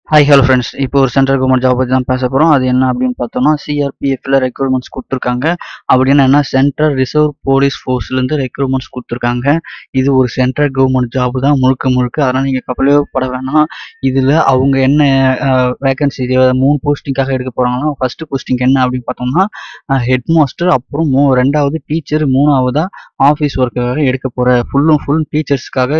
hi hello friends இப்போ ஒரு central government job பற்றி தான் பேச போகிறோம் அது என்ன அப்படின்னு பார்த்தோம்னா சிஆர்பிஎஃப்ல ரெக்ரூட்மெண்ட்ஸ் கொடுத்துருக்காங்க அப்படின்னு என்ன சென்ட்ரல் ரிசர்வ் போலீஸ் ஃபோர்ஸ்லேருந்து ரெக்ரூட்மெண்ட்ஸ் கொடுத்துருக்காங்க இது ஒரு சென்ட்ரல் கவர்மெண்ட் ஜாப் தான் முழுக்க முழுக்க அதனால் நீங்கள் கவலையே பட வேணாம் இதில் அவங்க என்ன வேகன்சி மூணு போஸ்டிங்காக எடுக்க போகிறாங்கன்னா ஃபஸ்ட்டு போஸ்டிங் என்ன அப்படின்னு பார்த்தோம்னா ஹெட் மாஸ்டர் அப்புறம் மூ ரெண்டாவது டீச்சர் மூணாவதாக ஆஃபீஸ் ஒர்க்காக எடுக்க போகிற ஃபுல்லும் ஃபுல் டீச்சர்ஸ்க்காக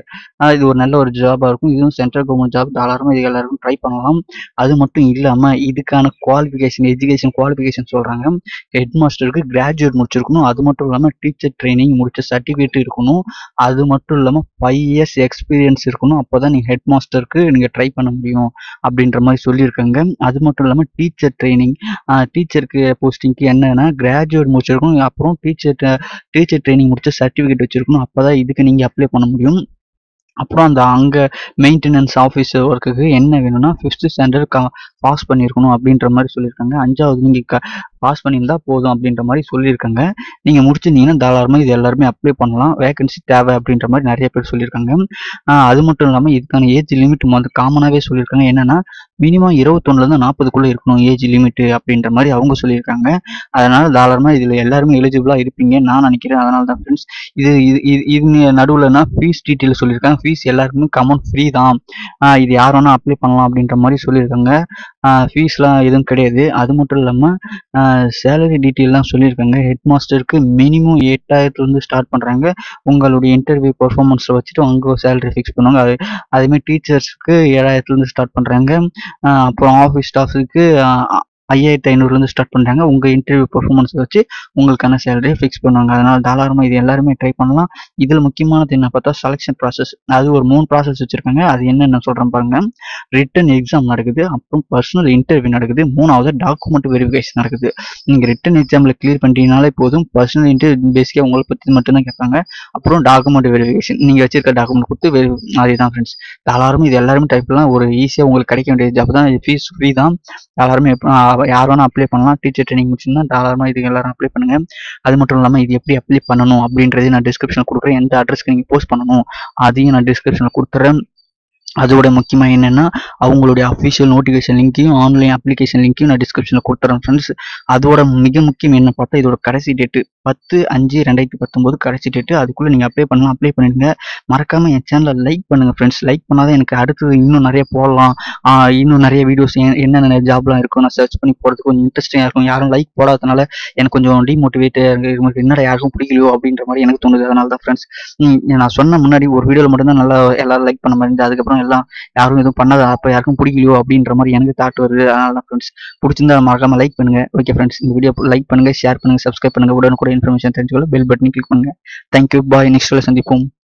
இது ஒரு நல்ல ஒரு ஜாபாக இருக்கும் இதுவும் சென்ட்ரல் கவர்மெண்ட் ஜாப் தாராளமாக இது எல்லாருக்கும் ட்ரை பண்ணலாம் அது மட்டும் இல்லாமல் இதுக்கான குவாலிஃபிகேஷன் எஜுகேஷன் குவாலிஃபிகேஷன் சொல்கிறாங்க ஹெட் மாஸ்டருக்கு கிராஜுவேட் முடிச்சிருக்கணும் அது மட்டும் இல்லாமல் டீச்சர் ட்ரைனிங் முடிச்ச சர்டிஃபிகேட் இருக்கணும் அது மட்டும் இல்லாமல் ஃபைவ் இயர்ஸ் எக்ஸ்பீரியன்ஸ் இருக்கணும் அப்போ தான் நீங்கள் ஹெட் மாஸ்டருக்கு நீங்கள் ட்ரை பண்ண முடியும் அப்படின்ற மாதிரி சொல்லியிருக்காங்க அது மட்டும் இல்லாமல் டீச்சர் ட்ரைனிங் டீச்சருக்கு போஸ்டிங்க்கு என்னன்னா கிராஜுவேட் முடிச்சிருக்கணும் அப்புறம் டீச்சர் டீச்சர் ட்ரைனிங் முடிச்ச சர்டிஃபிகேட் வச்சிருக்கணும் அப்போ தான் இதுக்கு நீங்கள் அப்ளை பண்ண முடியும் அப்புறம் அந்த அங்கே மெயின்டெனன்ஸ் ஆஃபீஸர் ஒர்க்குக்கு என்ன வேணும்னா ஃபிஃப்த்து ஸ்டாண்டர்ட் கா பாஸ் பண்ணியிருக்கணும் அப்படின்ற மாதிரி சொல்லியிருக்காங்க அஞ்சாவது நீங்கள் க பாஸ் பண்ணியிருந்தா போதும் அப்படின்ற மாதிரி சொல்லியிருக்காங்க நீங்கள் முடிச்சிருந்தீங்கன்னா தாராளமாக இது எல்லாருமே அப்ளை பண்ணலாம் வேகன்சி தேவை அப்படின்ற மாதிரி நிறைய பேர் சொல்லியிருக்காங்க அது மட்டும் இல்லாமல் இதுக்கான ஏஜ் லிமிட் வந்து காமனாகவே சொல்லியிருக்காங்க என்னென்னா மினிமம் இருபத்தொன்னுலேருந்து நாற்பதுக்குள்ளே இருக்கணும் ஏஜ் லிமிட்டு அப்படின்ற மாதிரி அவங்க சொல்லியிருக்காங்க அதனால் தாராளமாக இதில் எல்லாருமே எலிஜிபிளாக இருப்பீங்க நான் நினைக்கிறேன் அதனால தான் ஃப்ரெண்ட்ஸ் இது இது இது இது நடுவில்னா ஃபீஸ் டீட்டெயில் சொல்லியிருக்காங்க ஃபீஸ் எல்லாருக்குமே கமௌண்ட் ஃப்ரீ தான் இது யார் வேணால் அப்ளை பண்ணலாம் அப்படின்ற மாதிரி சொல்லியிருக்காங்க ஃபீஸ்லாம் எதுவும் கிடையாது அது மட்டும் இல்லாமல் சேலரி டீட்டெயிலாம் சொல்லியிருக்காங்க ஹெட் மாஸ்டருக்கு மினிமம் எட்டாயிரத்துலேருந்து ஸ்டார்ட் பண்ணுறாங்க உங்களுடைய இன்டர்வியூ பர்ஃபார்மன்ஸை வச்சுட்டு அங்கே சேலரி ஃபிக்ஸ் பண்ணுவாங்க அது அதேமாதிரி டீச்சர்ஸ்க்கு ஏழாயிரத்துலேருந்து ஸ்டார்ட் பண்ணுறாங்க அப்புறம் ஆஃபீஸ் ஸ்டாஃபுக்கு ஐயாயிரத்தி ஐநூறுலேருந்து ஸ்டார்ட் பண்ணுறாங்க உங்கள் இன்டர்வியூ பர்ஃபார்மன்ஸ் வச்சு உங்களுக்கான சேலரியை ஃபிக்ஸ் பண்ணுவாங்க அதனால் தாராளமாக இது எல்லாருமே ட்ரை பண்ணலாம் இதில் முக்கியமானது என்ன பார்த்தா செலெக்ஷன் ப்ராசஸ் அது ஒரு மூணு ப்ராசஸ் வச்சுருக்காங்க அது என்னென்ன சொல்கிறேன் பாருங்க ரிட்டன் எக்ஸாம் நடக்குது அப்புறம் பர்சனல் இன்டர்வியூ நடக்குது மூணாவது டாக்குமெண்ட் வெரிஃபிகேஷன் நடக்குது நீங்கள் ரிட்டன் எக்ஸாமில் கிளியர் பண்ணிட்டீங்கனாலே போதும் பர்சனல் இன்டர்வியூ பேசிக்காக உங்களை பற்றி மட்டும்தான் கேட்பாங்க அப்புறம் டாக்குமெண்ட் வெரிஃபிகேஷன் நீங்கள் வச்சிருக்க டாக்குமெண்ட் கொடுத்து வெரி அதுதான் ஃப்ரெண்ட்ஸ் தாராளமாக இது எல்லாருமே டைப் பண்ணலாம் ஒரு ஈஸியாக உங்களுக்கு கிடைக்க வேண்டிய ஜாப் தான் ஃபீஸ் ஃப்ரீ தான் எல்லாருமே யார் வேணால் அப்ளை பண்ணலாம் டீச்சர் ட்ரைனிங் முடிச்சுன்னா தாராளமாக இது எல்லாரும் அப்ளை பண்ணுங்க அது மட்டும் இல்லாமல் இது எப்படி அப்ளை பண்ணணும் அப்படின்றதையும் நான் டிஸ்கிரிப்ஷனில் கொடுக்குறேன் எந்த அட்ரஸ்க்கு நீங்கள் போஸ்ட் பண்ணணும் அதையும் நான் டிஸ்கிரிப்ஷனில் கொடுத்துறேன் அதோட முக்கியமாக என்னென்னா அவங்களுடைய அஃபிஷியல் நோட்டிஃபிகேஷன் லிங்க்கையும் ஆன்லைன் அப்ளிகேஷன் லிங்க்கையும் நான் டிஸ்கிரிப்ஷனில் கொடுத்துறேன் ஃப்ரெண்ட்ஸ் அதோட மிக முக்கியம் என்ன பார்த்தா இதோட கடைசி டேட்டு பத்து அஞ்சு ரெண்டாயிரத்தி பத்தொம்போது கடைசி டேட்டு அதுக்குள்ளே நீங்கள் அப்ளை பண்ணலாம் அப்ளை பண்ணிடுங்க மறக்காமல் என் சேனலை லைக் பண்ணுங்கள் ஃப்ரெண்ட்ஸ் லைக் பண்ணாதான் எனக்கு அடுத்தது இன்னும் நிறைய போடலாம் இன்னும் நிறைய வீடியோஸ் என்னென்ன ஜாப்லாம் இருக்கும் நான் சர்ச் பண்ணி போகிறதுக்கு கொஞ்சம் இன்ட்ரெஸ்டிங்காக இருக்கும் யாரும் லைக் போடாதனால எனக்கு கொஞ்சம் டிமோட்டிவேட்டாக இருக்கு என்னடா யாருக்கும் பிடிக்கலையோ அப்படின்ற மாதிரி எனக்கு தோணுது அதனால தான் ஃப்ரெண்ட்ஸ் நான் சொன்ன முன்னாடி ஒரு வீடியோவில் மட்டும்தான் நல்லா எல்லாரும் லைக் பண்ண மாதிரி இருந்தது அதுக்கப்புறம் எல்லாம் யாரும் எதுவும் பண்ணாத அப்போ யாருக்கும் பிடிக்கலையோ அப்படின்ற மாதிரி எனக்கு தாட் வருது அதனால தான் ஃப்ரெண்ட்ஸ் பிடிச்சிருந்தா மறக்காம லைக் பண்ணுங்க ஓகே ஃப்ரெண்ட்ஸ் இந்த வீடியோ லைக் பண்ணுங்க ஷேர் பண்ணுங்க சப்ஸ்கிரைப் பண்ணுங்க உடனுக்குடன் இன்ஃபர்மேஷன் தெரிஞ்சுக்கொள்ள பெல் பட்டனை கிளிக் பண்ணுங்க தேங்க்யூ பாய் நெக்ஸ்ட் சந்திப்போம்